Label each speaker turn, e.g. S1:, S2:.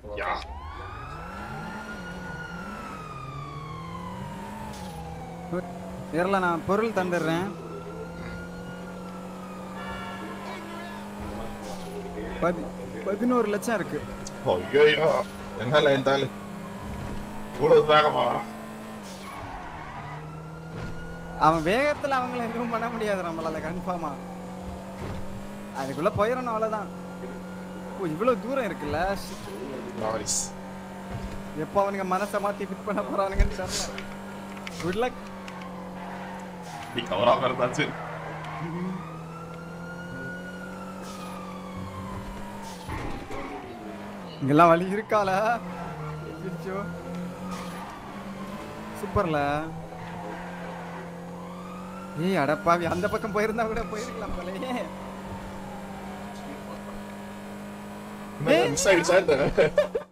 S1: Ja.
S2: தெரியல நான் பொருள் தந்துடுறேன் பதி பதினோரு லட்சம் இருக்கு
S1: ஐயோ என்னால இருந்தாலும் இவ்வளவு வேகமா
S2: அவன் வேகத்துல அவங்கள எதுவும் பண்ண முடியாது நம்மளால கன்ஃபார்மா அதுக்குள்ள போயிடணும் அவ்வளவுதான் ஓ இவ்வளவு தூரம் இருக்குல்ல shit.
S1: நைஸ்
S2: எப்போ அவனுங்க மனசை மாத்தி ஃபிட் பண்ண போறானுங்கன்னு தெரியல குட் லக்
S1: நீ கவராம இருந்தாச்சு
S2: இங்கெல்லாம் வழி இருக்கால ஐயோ சூப்பர்ல ஏய் அடப்பாவி அந்த பக்கம் போயிருந்தா கூட போயிருக்கலாம் போலயே
S1: மிஸ் ஆயிடுச்சா இந்த